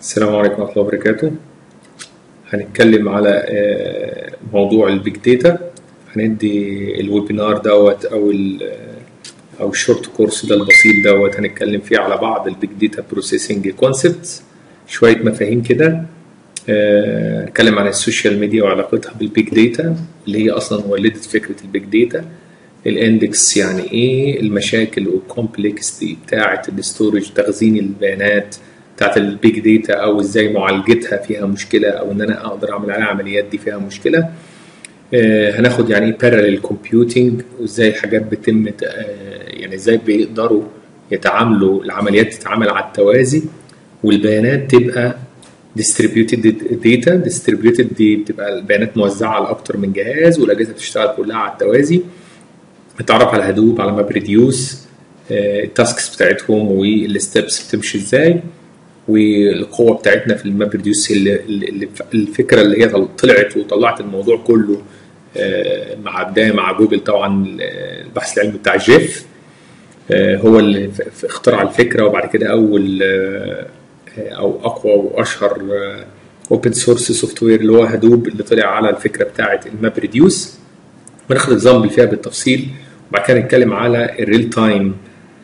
السلام عليكم ورحمة الله وبركاته هنتكلم على آه، موضوع البيج داتا هندي الويبينار دوت او ال او الشورت كورس ده البسيط دوت هنتكلم فيه على بعض البيج داتا بروسيسنج كونسبتس شوية مفاهيم كده آه، نتكلم عن السوشيال ميديا وعلاقتها بالبيج داتا اللي هي اصلا ولدت فكرة البيج داتا الاندكس يعني ايه المشاكل والكومبلكسيتي بتاعة الاستورج تخزين البيانات بتاعت البيج داتا او ازاي معالجتها فيها مشكله او ان انا اقدر اعمل عليها عمليات دي فيها مشكله آه هناخد يعني ايه باراليل كومبيوتنج وازاي حاجات بتتم آه يعني ازاي بيقدروا يتعاملوا العمليات تتعامل على التوازي والبيانات تبقى distributed data distributed دي بتبقى البيانات موزعه على اكتر من جهاز والاجهزه بتشتغل كلها على التوازي نتعرف على الهدوب على ماب ريديوس التاسكس بتاعتهم والستبس بتمشي ازاي والقوه بتاعتنا في الماب ريديوس اللي اللي الفكره اللي هي طلعت وطلعت الموضوع كله مع بدايه مع جوجل طبعا البحث العلمي بتاع جيف هو اللي اخترع الفكره وبعد كده اول او اقوى واشهر اوبن سورس سوفت وير اللي هو هدوب اللي طلع على الفكره بتاعه الماب ريديوس بناخد اكزامبل فيها بالتفصيل وبعد كده نتكلم على الريل تايم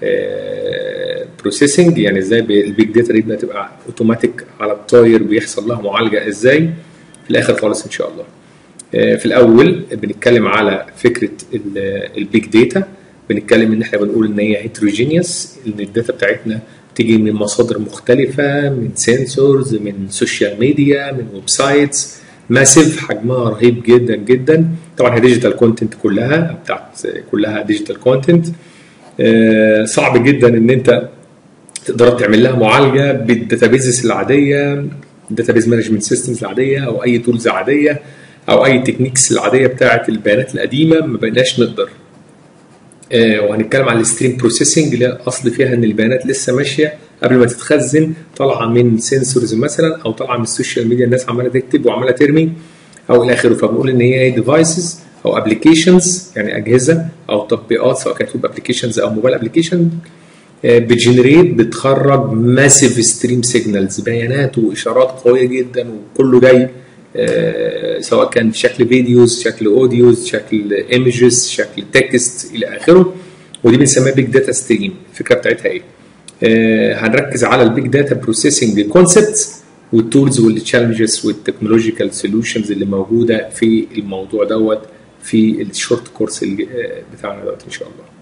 بروسيسنج يعني ازاي البيج داتا دي بتبقى اوتوماتيك على الطاير بيحصل لها معالجه ازاي في الاخر خالص ان شاء الله في الاول بنتكلم على فكره البيج داتا بنتكلم ان احنا بنقول ان هي هيتروجينيوس ان الداتا بتاعتنا بتيجي من مصادر مختلفه من سنسورز من سوشيال ميديا من ويب سايتس ماسيف حجمها رهيب جدا جدا طبعا هي ديجيتال كونتنت كلها بتاعت كلها ديجيتال كونتنت صعب جدا ان انت تقدر تعمل لها معالجه بالداتابيزز العاديه الداتابيز مانجمنت سيستمز العاديه او اي تولز عاديه او اي تكنيكس العاديه بتاعه البيانات القديمه ما بقيناش نقدر آه وهنتكلم عن الستريم بروسيسنج اللي الاصل فيها ان البيانات لسه ماشيه قبل ما تتخزن طالعه من سنسورز مثلا او طالعه من السوشيال ميديا الناس عماله تكتب وعماله ترمي او الى اخره فبنقول ان هي ديفايسز او ابلكيشنز يعني اجهزه او تطبيقات سواء كانت ويب ابلكيشنز او موبايل ابلكيشن بتجنريت بتخرج ماسيف ستريم سيجنالز بيانات واشارات قويه جدا وكله جاي سواء كان شكل فيديوز شكل اوديوز شكل ايمجز شكل تكست الى اخره ودي بنسميها بيج داتا ستريم الفكره بتاعتها ايه هنركز على البيج داتا بروسيسنج كونسبتس والتولز والتشالنجز والتكنولوجيكال سوليوشنز اللي موجوده في الموضوع دوت في الشورت كورس بتاعنا دوت ان شاء الله